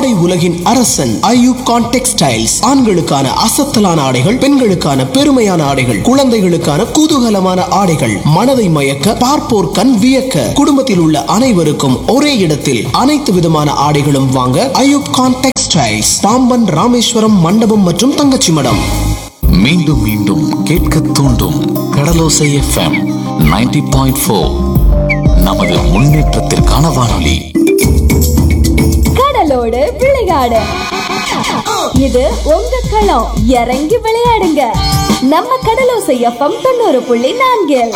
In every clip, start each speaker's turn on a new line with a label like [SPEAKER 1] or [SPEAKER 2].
[SPEAKER 1] ஆடை உலகின் அரசன் ஐயூப் கான் டெக்ஸ்டைல்ஸ் ஆண்களுக்கான அசத்தலான ஆடைகள் பெண்களுக்கான பெருமையான ஆடைகள் குழந்தைகளுக்கான குதூகலமான ஆடைகள் மனதை மயக்க பார்ப்போர் கண் வியக்க குடும்பத்தில் உள்ள அனைவருக்கும் ஒரே இடத்தில் அனைத்து விதமான ஆடைகளும் வாங்க ஐயூப் கான் டெக்ஸ்டைல்ஸ் பாம்பன் ராமேஸ்வரம் மண்டபம் மற்றும் தங்கச்சி மடம்
[SPEAKER 2] மீண்டும் மீண்டும் கேட்க தூண்டும் கடலோசை எஃப்எம் 90.4 பாயிண்ட் ஃபோர் நமது முன்னேற்றத்திற்கான வானொலி
[SPEAKER 3] கடலோடு விளையாடு இது உங்க களம் இறங்கி விளையாடுங்க நம்ம கடலோசை எஃப்எம் தொண்ணூறு புள்ளி நான்கில்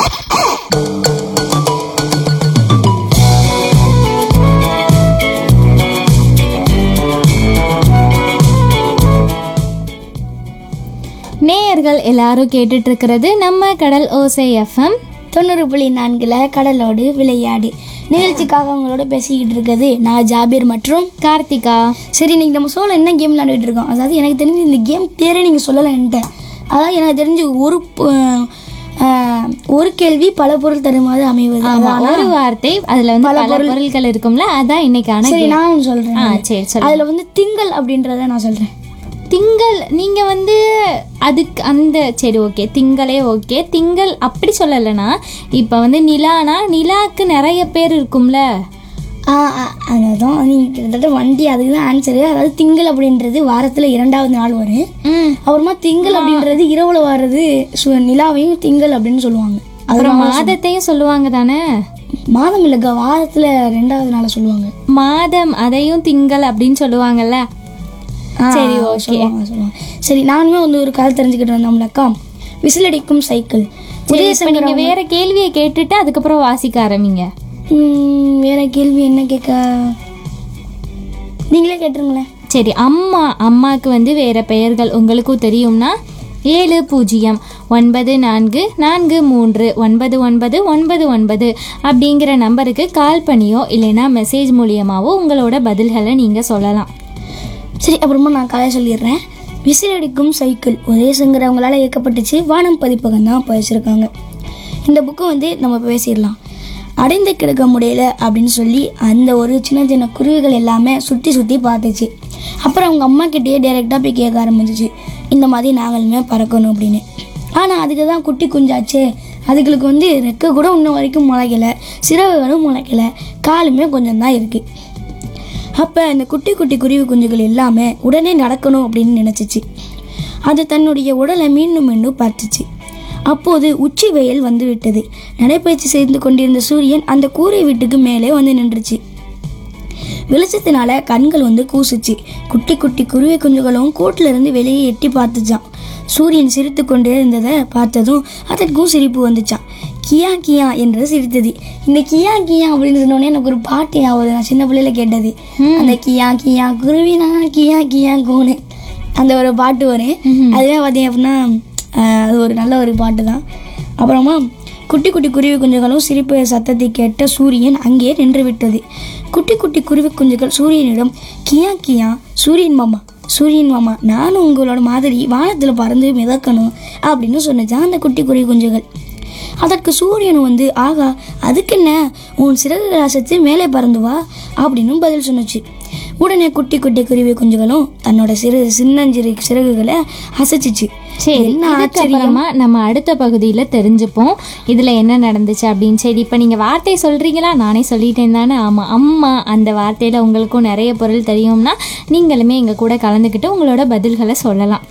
[SPEAKER 4] நேயர்கள் எல்லாரும் கேட்டுட்டு இருக்கிறது நம்ம கடல் ஓசை எஃப்எம்
[SPEAKER 5] தொண்ணூறு புள்ளி நான்கில் கடலோடு விளையாடு நிகழ்ச்சிக்காக அவங்களோட பேசிக்கிட்டு இருக்குது நான் ஜாபீர் மற்றும்
[SPEAKER 4] கார்த்திகா
[SPEAKER 5] சரி இன்னைக்கு நம்ம சோழ என்ன கேம் விளையாடிட்டு இருக்கோம் அதாவது எனக்கு தெரிஞ்சு இந்த கேம் பேரே நீங்கள் சொல்லலைன்ட்டு அதாவது எனக்கு தெரிஞ்சு ஒரு ப- ஆஹ், ஒரு கேள்வி பல பொருள் தருமாறு அமைவது
[SPEAKER 4] ஆமா
[SPEAKER 5] அதானா?
[SPEAKER 4] ஒரு வார்த்தை அதுல வந்து பல பொருட்கள் இருக்கும்ல அதான் இன்னைக்கான
[SPEAKER 5] சரி
[SPEAKER 4] game.
[SPEAKER 5] நான் ஒன்று சொல்கிறேன்
[SPEAKER 4] ஆ சரி சொல்லு
[SPEAKER 5] அதில் வந்து திங்கள் அப்படின்றத நான் சொல்கிறேன்
[SPEAKER 4] திங்கள் நீங்க வந்து அதுக்கு அந்த சரி ஓகே திங்களே ஓகே திங்கள் அப்படி சொல்லலைன்னா இப்போ வந்து நிலானா நிலாக்கு நிறைய பேர் இருக்கும்ல
[SPEAKER 5] ஆ ஆ, அதுதான் நீங்கள் கிட்டத்தட்ட வண்டி அதுக்கு தான் ஆன்சரு அதாவது திங்கள் அப்படின்றது வாரத்தில் இரண்டாவது நாள் வரும்
[SPEAKER 4] ம்
[SPEAKER 5] அப்புறமா திங்கள் அப்படின்றது இரவுல வர்றது சு- நிலாவையும் திங்கள் அப்படின்னு சொல்லுவாங்க
[SPEAKER 4] அப்புறம் மாதத்தையும் சொல்லுவாங்க தானே
[SPEAKER 5] மாதம் இல்லைக்கா வாரத்துல ரெண்டாவது நாளை சொல்லுவாங்க
[SPEAKER 4] மாதம் அதையும் திங்கள் அப்படின்னு சொல்லுவாங்கல்ல
[SPEAKER 5] ஆ,
[SPEAKER 4] சரி, okay.
[SPEAKER 5] சொல்லுவாங்க சொல்லுவாங்க சரி நானுமே வந்து ஒரு கதை தெரிஞ்சுக்கிட்டு வந்தோம்லக்கா விசிலடிக்கும் சைக்கிள்
[SPEAKER 4] சரி இப்போ நீங்க வேற கேள்வியை கேட்டுட்டு அதுக்கப்புறம் வாசிக்க ஆரம்பிங்க
[SPEAKER 5] ம், வேற கேள்வி என்ன கேட்க நீங்களே கேட்டுருங்களேன்
[SPEAKER 4] சரி அம்மா அம்மாக்கு வந்து வேற பெயர்கள் உங்களுக்கும் தெரியும்னா ஏழு பூஜ்ஜியம் ஒன்பது நான்கு நான்கு மூன்று ஒன்பது ஒன்பது ஒன்பது ஒன்பது அப்படிங்கிற நம்பருக்கு கால் பண்ணியோ இல்லைன்னா மெசேஜ் மூலியமாவோ உங்களோட பதில்களை நீங்கள் சொல்லலாம்
[SPEAKER 5] சரி அப்புறமா நான் கதை சொல்லிடுறேன் விசிலடிக்கும் சைக்கிள் ஒரே சங்கரவங்களால் இயக்கப்பட்டுச்சு வானம் பதிப்பகம் தான் படிச்சிருக்காங்க இந்த புக்கு வந்து நம்ம பேசிடலாம் அடைந்து கிடக்க முடியல அப்படின்னு சொல்லி அந்த ஒரு சின்ன சின்ன குருவிகள் எல்லாமே சுற்றி சுற்றி பார்த்துச்சு அப்புறம் அவங்க அம்மா கிட்டேயே டைரெக்டாக போய் கேட்க ஆரம்பிச்சிச்சு இந்த மாதிரி நாங்களுமே பறக்கணும் அப்படின்னு ஆனால் அதுக்கு தான் குட்டி குஞ்சாச்சே அதுகளுக்கு வந்து ரெக்க கூட இன்னும் வரைக்கும் முளைக்கல சிறகுகளும் முளைக்கல காலுமே கொஞ்சம் தான் இருக்குது அப்போ அந்த குட்டி குட்டி குருவி குஞ்சுகள் எல்லாமே உடனே நடக்கணும் அப்படின்னு நினச்சிச்சு அது தன்னுடைய உடலை மீண்டும் மீண்டும் பார்த்துச்சு அப்போது உச்சி வெயில் வந்து விட்டது நடைப்பயிற்சி செய்து கொண்டிருந்த சூரியன் அந்த கூரை வீட்டுக்கு மேலே வந்து நின்றுச்சு வெளிச்சத்தினால கண்கள் வந்து கூசுச்சு குட்டி குட்டி குருவி குஞ்சுகளும் கூட்டுல இருந்து வெளியே எட்டி பார்த்துச்சான் சூரியன் சிரித்து கொண்டே இருந்ததை பார்த்ததும் அதற்கும் சிரிப்பு வந்துச்சான் கியா கியா என்று சிரித்தது இந்த கியா கியா அப்படின்னு சொன்னோடனே எனக்கு ஒரு பாட்டு ஞாபகம் நான் சின்ன பிள்ளையில கேட்டது அந்த கியா கியா குருவினா கியா கியா கூனு அந்த ஒரு பாட்டு வரும் அதுவே பார்த்தீங்க அப்படின்னா ஆஹ், அது ஒரு நல்ல ஒரு பாட்டு தான் அப்புறமா குட்டி குட்டி குருவி குஞ்சுகளும் சிரிப்பு சத்தத்தை கேட்ட சூரியன் அங்கே நின்று விட்டது குட்டி குட்டி குருவி குஞ்சுகள் சூரியனிடம் கியா கியா சூரியன் மாமா சூரியன் மாமா நானும் உங்களோட மாதிரி வானத்தில் பறந்து மிதக்கணும் அப்படின்னு சொன்னச்சான் அந்த குட்டி குருவி குஞ்சுகள் அதற்கு சூரியன் வந்து ஆகா அதுக்கு என்ன உன் சிறகுகளை அசைத்து மேலே பறந்து வா அப்படின்னு பதில் சொன்னுச்சு உடனே குட்டி குட்டி குருவி குஞ்சுகளும் தன்னோட சிறு சின்னஞ்சிறு சிறகுகளை அசைச்சிச்சு
[SPEAKER 4] சரி
[SPEAKER 5] என்ன ஆச்சரியம்
[SPEAKER 4] இதுக்கப்புறமா நம்ம அடுத்த பகுதியில் தெரிஞ்சுப்போம் இதில் என்ன நடந்துச்சு அப்படின்னு சரி இப்போ நீங்கள் வார்த்தை சொல்கிறீங்களா நானே சொல்லிட்டேன் தானே ஆமாம் அம்மா அந்த வார்த்தையில் உங்களுக்கும் நிறைய பொருள் தெரியும்னா நீங்களுமே எங்கள் கூட கலந்துக்கிட்டு உங்களோட பதில்களை சொல்லலாம்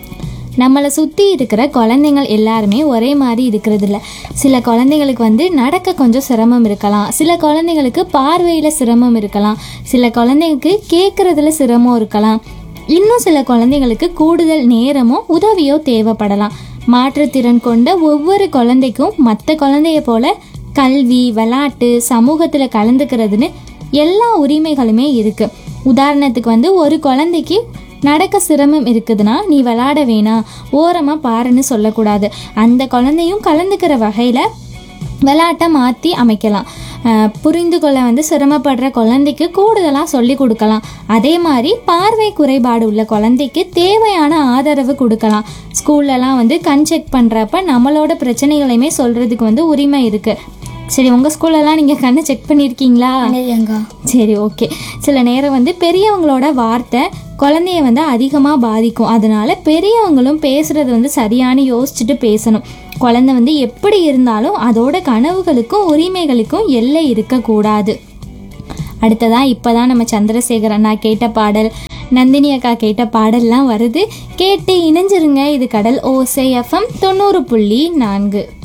[SPEAKER 4] நம்மளை சுற்றி இருக்கிற குழந்தைங்கள் எல்லாருமே ஒரே மாதிரி இருக்கிறது இல்ல சில குழந்தைங்களுக்கு வந்து நடக்க கொஞ்சம் சிரமம் இருக்கலாம் சில குழந்தைங்களுக்கு பார்வையில் சிரமம் இருக்கலாம் சில குழந்தைங்களுக்கு கேட்குறதுல சிரமம் இருக்கலாம் இன்னும் சில குழந்தைங்களுக்கு கூடுதல் நேரமோ உதவியோ தேவைப்படலாம் மாற்றுத்திறன் கொண்ட ஒவ்வொரு குழந்தைக்கும் மற்ற குழந்தைய போல கல்வி விளையாட்டு சமூகத்தில் கலந்துக்கிறதுன்னு எல்லா உரிமைகளுமே இருக்குது உதாரணத்துக்கு வந்து ஒரு குழந்தைக்கு நடக்க சிரமம் இருக்குதுன்னா நீ விளாட வேணாம் ஓரமாக பாருன்னு சொல்லக்கூடாது அந்த குழந்தையும் கலந்துக்கிற வகையில் விளையாட்டை மாற்றி அமைக்கலாம் அஹ் புரிந்து கொள்ள வந்து சிரமப்படுற குழந்தைக்கு கூடுதலாக சொல்லி கொடுக்கலாம் அதே மாதிரி பார்வை குறைபாடு உள்ள குழந்தைக்கு தேவையான ஆதரவு கொடுக்கலாம் ஸ்கூல்லலாம் வந்து கண் செக் பண்ணுறப்ப நம்மளோட பிரச்சனைகளையுமே சொல்கிறதுக்கு வந்து உரிமை இருக்குது சரி உங்கள் ஸ்கூல்லலாம் நீங்கள் கண்ணை செக் பண்ணியிருக்கீங்களா
[SPEAKER 5] பண்ணிருக்கேங்க்கா
[SPEAKER 4] சரி ஓகே சில நேரம் வந்து பெரியவங்களோட வார்த்தை குழந்தைய வந்து அதிகமாக பாதிக்கும் அதனால பெரியவங்களும் பேசுறது வந்து சரியான யோசிச்சுட்டு பேசணும் குழந்தை வந்து எப்படி இருந்தாலும் அதோட கனவுகளுக்கும் உரிமைகளுக்கும் எல்லை இருக்கக்கூடாது அடுத்ததா இப்போதான் நம்ம சந்திரசேகர் அண்ணா கேட்ட பாடல் நந்தினி அக்கா கேட்ட பாடல்லாம் வருது கேட்டு இணைஞ்சிருங்க இது கடல் ஓசை எஃப்எம் தொண்ணூறு புள்ளி நான்கு